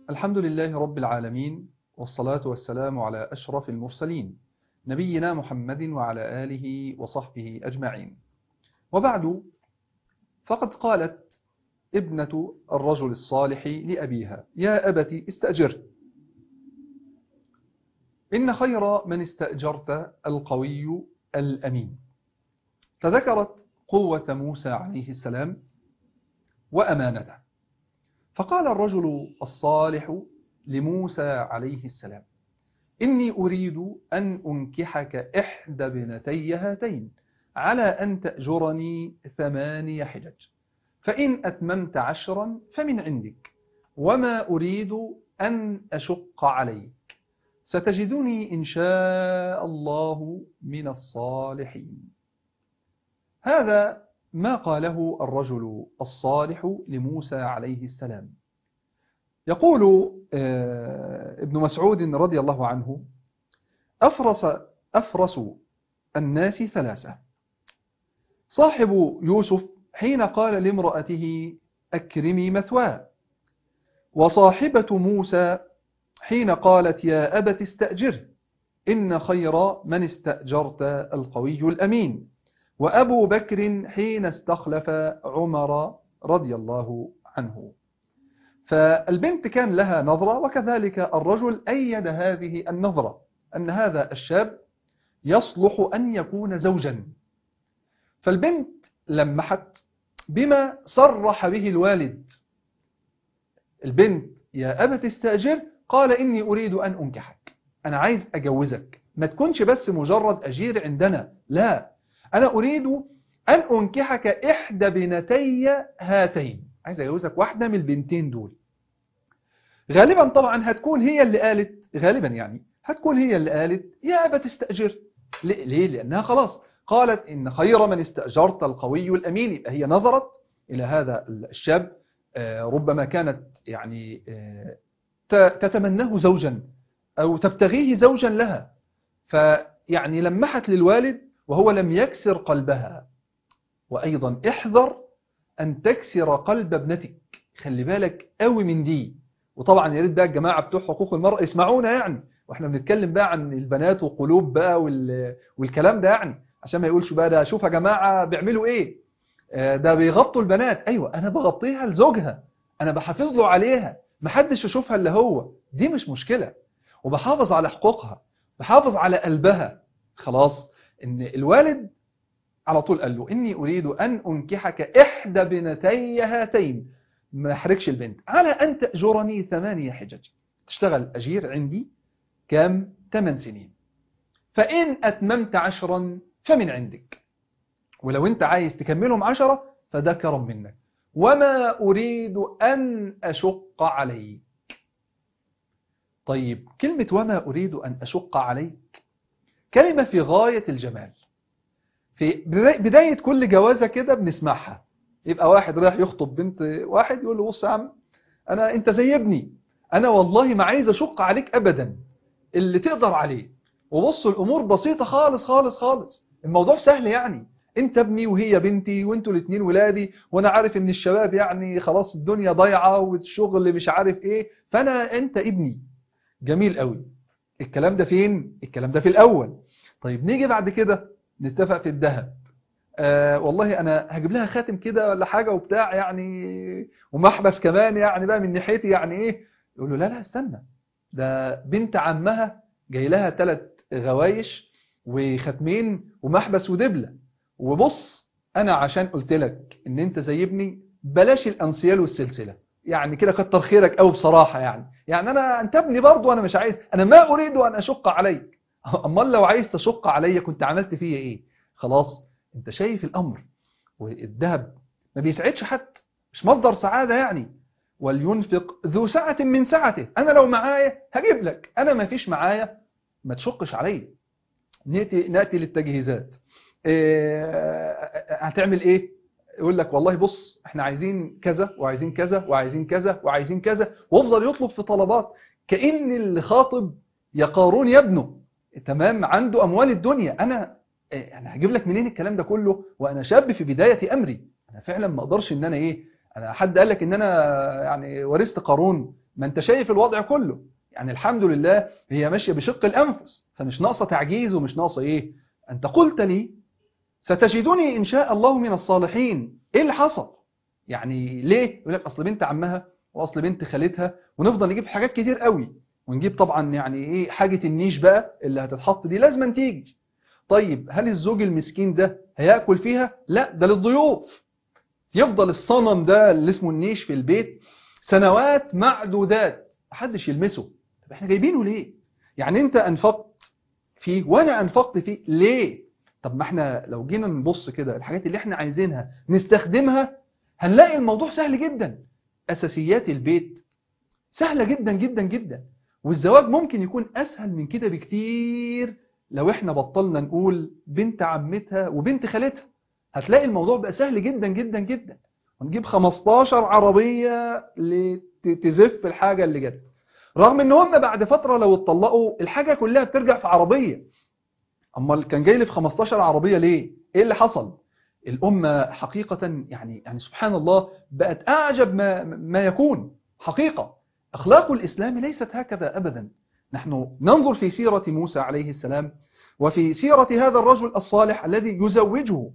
الحمد لله رب العالمين والصلاة والسلام على أشرف المرسلين نبينا محمد وعلى آله وصحبه أجمعين وبعد فقد قالت ابنة الرجل الصالح لأبيها يا أبت استأجر إن خير من استأجرت القوي الأمين فذكرت قوة موسى عليه السلام وأمانته فقال الرجل الصالح لموسى عليه السلام إني أريد أن أنكحك إحدى بنتي هاتين على أن تأجرني ثماني حجج فإن أتممت عشرا فمن عندك وما أريد أن أشق عليك ستجدني إن شاء الله من الصالحين هذا ما قاله الرجل الصالح لموسى عليه السلام يقول ابن مسعود رضي الله عنه أفرس, أفرس الناس ثلاثة صاحب يوسف حين قال لامرأته أكرمي مثواه وصاحبة موسى حين قالت يا أبت استأجر إن خير من استأجرت القوي الأمين وأبو بكر حين استخلف عمر رضي الله عنه فالبنت كان لها نظرة وكذلك الرجل أيد هذه النظرة أن هذا الشاب يصلح أن يكون زوجا فالبنت لمحت بما صرح به الوالد البنت يا أبت استأجر قال إني أريد أن أنكحك أنا عايز أجوزك ما تكونش بس مجرد أجير عندنا لا أنا أريد أن أنكحك إحدى بنتي هاتين عايز أجوزك واحدة من البنتين دول غالبا طبعا هتكون هي اللي قالت غالبا يعني هتكون هي اللي قالت يا أبا تستأجر ليه؟ لأنها خلاص قالت إن خير من استأجرت القوي الأمين يبقى هي نظرت إلى هذا الشاب ربما كانت يعني تتمناه زوجا أو تبتغيه زوجا لها فيعني لمحت للوالد وهو لم يكسر قلبها وأيضا احذر أن تكسر قلب ابنتك خلي بالك قوي من دي وطبعا يا ريت بقى الجماعة بتوع حقوق المرأة يسمعونا يعني واحنا بنتكلم بقى عن البنات والقلوب بقى والكلام ده يعني عشان ما يقولش بقى ده شوف يا جماعة بيعملوا ايه ده بيغطوا البنات ايوه انا بغطيها لزوجها انا بحافظ له عليها محدش يشوفها الا هو دي مش مشكلة وبحافظ على حقوقها بحافظ على قلبها خلاص ان الوالد على طول قال له إني أريد أن أنكحك إحدى بنتي هاتين ما يحركش البنت على أن تأجرني ثمانية حجج تشتغل أجير عندي كام 8 سنين فإن أتممت عشرا فمن عندك ولو أنت عايز تكملهم عشرة فده كرم منك وما أريد أن أشق عليك طيب كلمة وما أريد أن أشق عليك كلمة في غاية الجمال في بداية كل جوازة كده بنسمعها يبقى واحد رايح يخطب بنت واحد يقول له بص يا عم أنا أنت زي ابني أنا والله ما عايز أشق عليك أبدا اللي تقدر عليه وبص الأمور بسيطة خالص خالص خالص الموضوع سهل يعني انت ابني وهي بنتي وانتوا الاثنين ولادي وانا عارف ان الشباب يعني خلاص الدنيا ضايعه والشغل مش عارف ايه فانا انت ابني جميل قوي الكلام ده فين الكلام ده في الاول طيب نيجي بعد كده نتفق في الذهب آه والله انا هجيب لها خاتم كده ولا حاجه وبتاع يعني ومحبس كمان يعني بقى من ناحيتي يعني ايه يقول له لا لا استنى ده بنت عمها جاي لها ثلاث غوايش وختمين ومحبس ودبله وبص انا عشان قلت لك ان انت زي ابني بلاش الانسيال والسلسله يعني كده كتر خيرك قوي بصراحه يعني يعني انا انت ابني برضه انا مش عايز انا ما اريد ان اشق عليك امال لو عايز تشق عليا كنت عملت فيا ايه خلاص انت شايف الامر والذهب ما بيسعدش حد مش مصدر سعاده يعني ولينفق ذو سعه من سعته انا لو معايا هجيب لك انا ما فيش معايا ما تشقش عليا ناتي ناتي للتجهيزات إيه هتعمل ايه يقول لك والله بص احنا عايزين كذا وعايزين كذا وعايزين كذا وعايزين كذا وافضل يطلب في طلبات كأن اللي خاطب يا قارون يا ابنه تمام عنده اموال الدنيا انا انا هجيب لك منين الكلام ده كله وانا شاب في بداية امري انا فعلا ما اقدرش ان انا ايه انا حد قال لك ان انا يعني ورثت قارون ما انت شايف الوضع كله يعني الحمد لله هي ماشية بشق الأنفس فمش ناقصة تعجيز ومش ناقصة إيه أنت قلت لي ستجدني إن شاء الله من الصالحين إيه اللي حصل يعني ليه يقول لك أصل بنت عمها وأصل بنت خالتها ونفضل نجيب حاجات كتير قوي ونجيب طبعا يعني إيه حاجة النيش بقى اللي هتتحط دي لازم تيجي طيب هل الزوج المسكين ده هيأكل فيها لا ده للضيوف يفضل الصنم ده اللي اسمه النيش في البيت سنوات معدودات محدش يلمسه طب احنا جايبينه ليه يعني انت انفقت فيه وانا انفقت فيه ليه طب ما احنا لو جينا نبص كده الحاجات اللي احنا عايزينها نستخدمها هنلاقي الموضوع سهل جدا اساسيات البيت سهلة جدا جدا جدا والزواج ممكن يكون اسهل من كده بكتير لو احنا بطلنا نقول بنت عمتها وبنت خالتها هتلاقي الموضوع بقى سهل جدا جدا جدا ونجيب 15 عربية لتزف الحاجة اللي جت رغم ان هم بعد فترة لو اتطلقوا الحاجة كلها بترجع في عربية اما كان جاي لي في 15 عربية ليه ايه اللي حصل الامة حقيقة يعني يعني سبحان الله بقت اعجب ما ما يكون حقيقة اخلاق الاسلام ليست هكذا ابدا نحن ننظر في سيرة موسى عليه السلام وفي سيرة هذا الرجل الصالح الذي يزوجه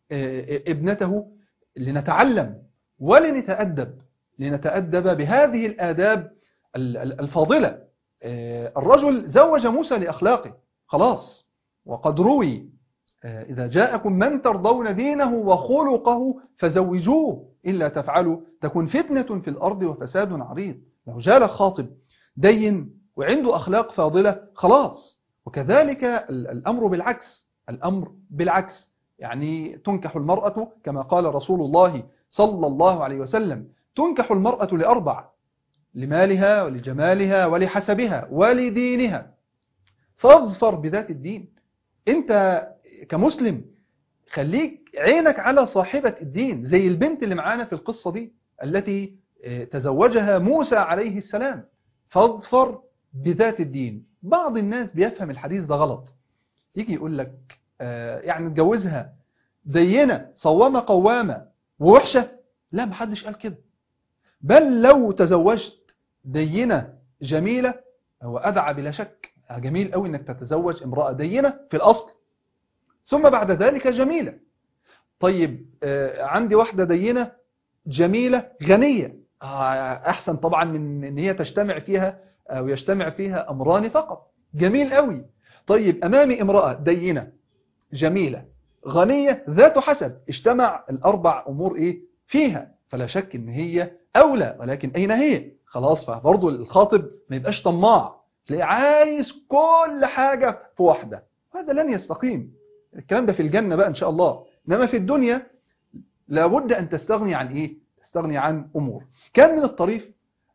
ابنته لنتعلم ولنتأدب لنتأدب بهذه الآداب الفاضلة الرجل زوج موسى لأخلاقه خلاص وقد روي إذا جاءكم من ترضون دينه وخلقه فزوجوه إلا تفعلوا تكون فتنة في الأرض وفساد عريض لو جالك خاطب دين وعنده أخلاق فاضلة خلاص وكذلك الأمر بالعكس الأمر بالعكس يعني تنكح المرأة كما قال رسول الله صلى الله عليه وسلم تنكح المرأة لأربع لمالها ولجمالها ولحسبها ولدينها فاظفر بذات الدين انت كمسلم خليك عينك على صاحبة الدين زي البنت اللي معانا في القصة دي التي تزوجها موسى عليه السلام فاظفر بذات الدين بعض الناس بيفهم الحديث ده غلط يجي يقول لك يعني تجوزها دينة صوامة قوامة ووحشة لا محدش قال كده بل لو تزوجت دينة جميلة هو أدعى بلا شك جميل قوي انك تتزوج امرأة دينة في الأصل ثم بعد ذلك جميلة طيب عندي واحدة دينة جميلة غنية أحسن طبعا من ان هي تجتمع فيها أو يجتمع فيها أمران فقط جميل قوي طيب أمامي امرأة دينة جميلة غنية ذات حسب اجتمع الأربع أمور إيه فيها فلا شك إن هي أولى ولكن أين هي خلاص فبرضه الخاطب ما يبقاش طماع تلاقيه عايز كل حاجة في واحدة هذا لن يستقيم الكلام ده في الجنة بقى إن شاء الله إنما في الدنيا لابد أن تستغني عن إيه تستغني عن أمور كان من الطريف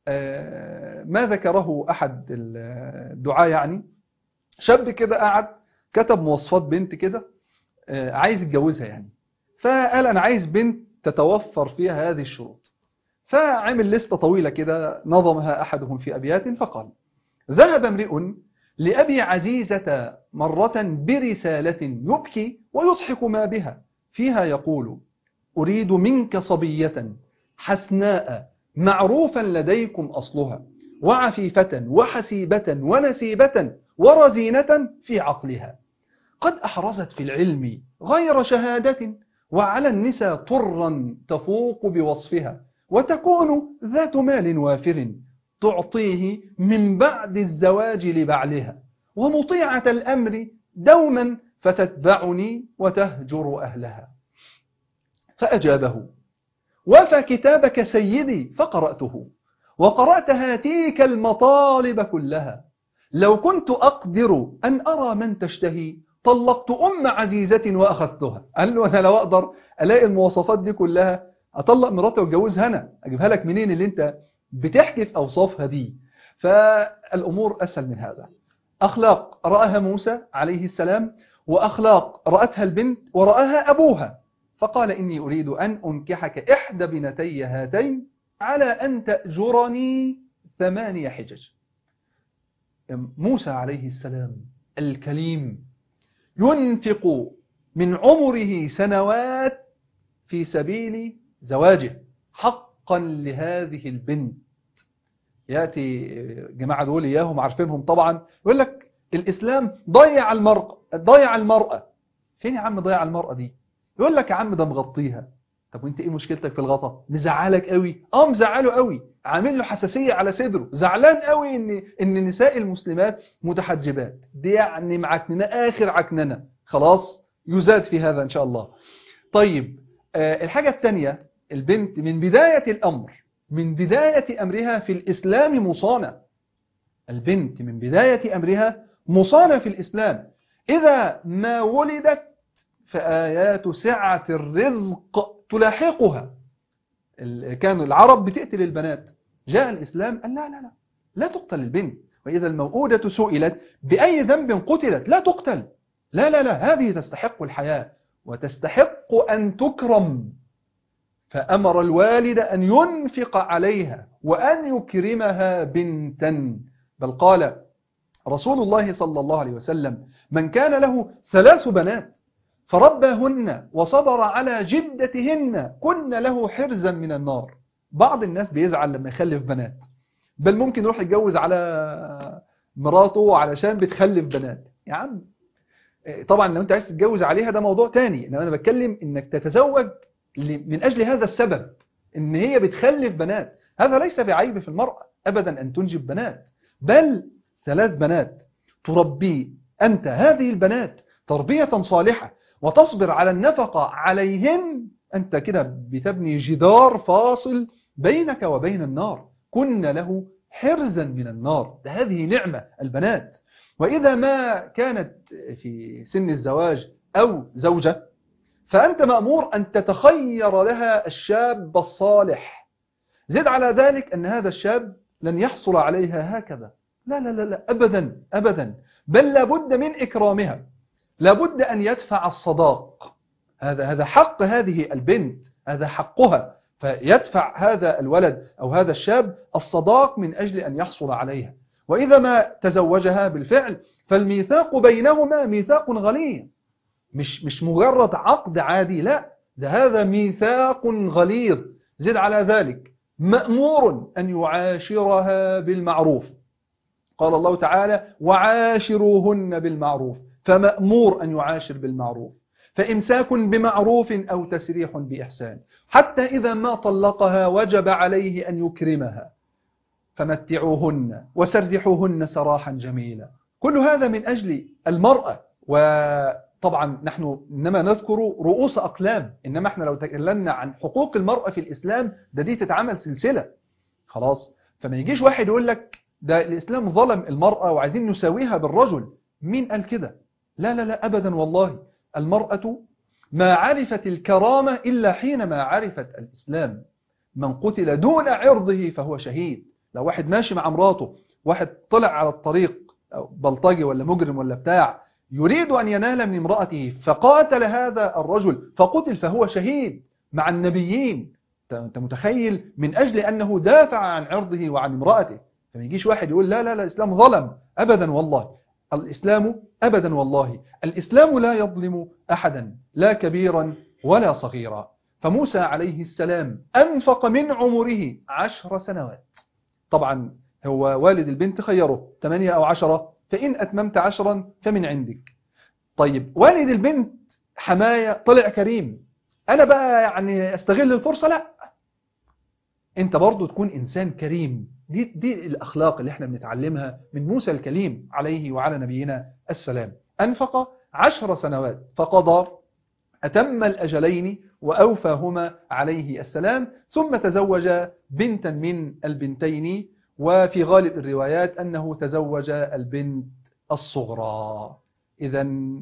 ما ذكره أحد الدعاء يعني شاب كده قعد كتب مواصفات بنت كده عايز يتجوزها يعني فقال أنا عايز بنت تتوفر فيها هذه الشروط فعمل لستة طويلة كده نظمها أحدهم في أبيات فقال ذهب امرئ لأبي عزيزة مرة برسالة يبكي ويضحك ما بها فيها يقول أريد منك صبية حسناء معروفا لديكم أصلها وعفيفة وحسيبة ونسيبة ورزينة في عقلها قد أحرزت في العلم غير شهادة وعلى النساء طرا تفوق بوصفها وتكون ذات مال وافر تعطيه من بعد الزواج لبعلها ومطيعة الأمر دوما فتتبعني وتهجر أهلها فأجابه وفى كتابك سيدي فقرأته وقرأت هاتيك المطالب كلها لو كنت أقدر أن أرى من تشتهي طلقت أم عزيزة وأخذتها قال له أنا لو أقدر ألاقي المواصفات دي كلها أطلق مراتي واتجوزها أنا أجيبها لك منين اللي أنت بتحكي في أوصافها دي فالأمور أسهل من هذا أخلاق رأها موسى عليه السلام وأخلاق رأتها البنت ورأها أبوها فقال إني أريد أن أنكحك إحدى بنتي هاتين على أن تأجرني ثمانية حجج موسى عليه السلام الكليم ينفق من عمره سنوات في سبيل زواجه حقا لهذه البنت يأتي جماعة دول إياهم عارفينهم طبعا يقول لك الإسلام ضيع المرأة ضيع المرأة فين يا عم ضيع المرأة دي يقول لك يا عم ده مغطيها طب وانت ايه مشكلتك في الغطا مزعلك قوي اه مزعله قوي عامل له حساسية على صدره زعلان قوي ان ان النساء المسلمات متحجبات دي يعني معكننه اخر عكننه خلاص يزاد في هذا ان شاء الله طيب آه الحاجة الثانية البنت من بداية الأمر من بداية أمرها في الإسلام مصانة البنت من بداية أمرها مصانة في الإسلام إذا ما ولدت فآيات سعة الرزق تلاحقها كانوا العرب بتقتل البنات جاء الإسلام قال لا لا لا لا تقتل البنت وإذا الموءودة سئلت بأي ذنب قتلت لا تقتل لا لا لا هذه تستحق الحياة وتستحق أن تكرم فأمر الوالد أن ينفق عليها وأن يكرمها بنتا بل قال رسول الله صلى الله عليه وسلم من كان له ثلاث بنات فرباهن وصبر على جدتهن كن له حرزا من النار بعض الناس بيزعل لما يخلف بنات بل ممكن يروح يتجوز على مراته علشان بتخلف بنات يا عم طبعا لو انت عايز تتجوز عليها ده موضوع تاني انما انا بتكلم انك تتزوج من اجل هذا السبب ان هي بتخلف بنات هذا ليس بعيب في المرأة ابدا ان تنجب بنات بل ثلاث بنات تربي انت هذه البنات تربية صالحة وتصبر على النفقة عليهن انت كده بتبني جدار فاصل بينك وبين النار كن له حرزا من النار ده هذه نعمة البنات وإذا ما كانت في سن الزواج أو زوجة فأنت مأمور أن تتخير لها الشاب الصالح زد على ذلك أن هذا الشاب لن يحصل عليها هكذا لا لا لا, لا أبدا أبدا بل لابد من إكرامها لابد أن يدفع الصداق هذا هذا حق هذه البنت هذا حقها فيدفع هذا الولد أو هذا الشاب الصداق من أجل أن يحصل عليها وإذا ما تزوجها بالفعل فالميثاق بينهما ميثاق غليظ مش مش مجرد عقد عادي لا ده هذا ميثاق غليظ زد على ذلك مأمور أن يعاشرها بالمعروف قال الله تعالى وعاشروهن بالمعروف فمأمور أن يعاشر بالمعروف فإمساك بمعروف أو تسريح بإحسان حتى إذا ما طلقها وجب عليه أن يكرمها فمتعوهن وسرحوهن سراحا جميلا كل هذا من أجل المرأة وطبعا نحن إنما نذكر رؤوس أقلام إنما احنا لو تكلمنا عن حقوق المرأة في الإسلام ده دي تتعمل سلسلة خلاص فما يجيش واحد يقول لك ده الإسلام ظلم المرأة وعايزين نساويها بالرجل مين قال كده لا لا لا أبدا والله المرأة ما عرفت الكرامة إلا حينما عرفت الإسلام من قتل دون عرضه فهو شهيد لو واحد ماشي مع مراته واحد طلع على الطريق أو بلطجي ولا مجرم ولا بتاع يريد أن ينال من امرأته فقاتل هذا الرجل فقتل فهو شهيد مع النبيين أنت متخيل من أجل أنه دافع عن عرضه وعن امرأته فما يجيش واحد يقول لا لا لا الإسلام ظلم أبدا والله الإسلام أبدا والله الإسلام لا يظلم أحدا لا كبيرا ولا صغيرا فموسى عليه السلام أنفق من عمره عشر سنوات طبعا هو والد البنت خيره 8 أو 10 فإن أتممت عشرا فمن عندك طيب والد البنت حماية طلع كريم أنا بقى يعني أستغل الفرصة لا أنت برضو تكون إنسان كريم دي, دي الأخلاق اللي احنا بنتعلمها من موسى الكليم عليه وعلى نبينا السلام أنفق عشر سنوات فقضى أتم الأجلين وأوفاهما عليه السلام ثم تزوج بنتا من البنتين وفي غالب الروايات أنه تزوج البنت الصغرى إذا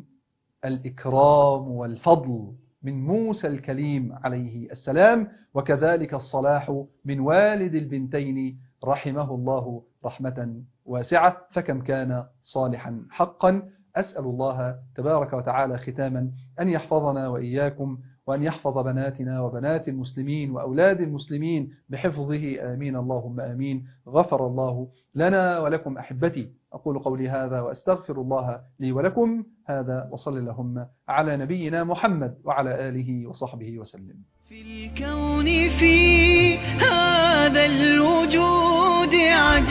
الإكرام والفضل من موسى الكليم عليه السلام وكذلك الصلاح من والد البنتين رحمه الله رحمة واسعة فكم كان صالحا حقا أسأل الله تبارك وتعالى ختاما أن يحفظنا وإياكم وأن يحفظ بناتنا وبنات المسلمين وأولاد المسلمين بحفظه آمين اللهم آمين غفر الله لنا ولكم أحبتي أقول قولي هذا وأستغفر الله لي ولكم هذا وصل اللهم على نبينا محمد وعلى آله وصحبه وسلم في الكون في هذا الوجود عجب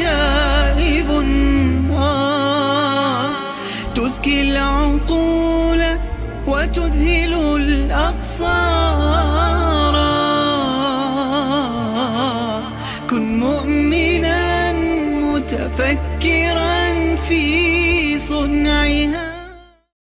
تزكي العقول وتذهل الأبصار كن مؤمنا متفكرا في صنعها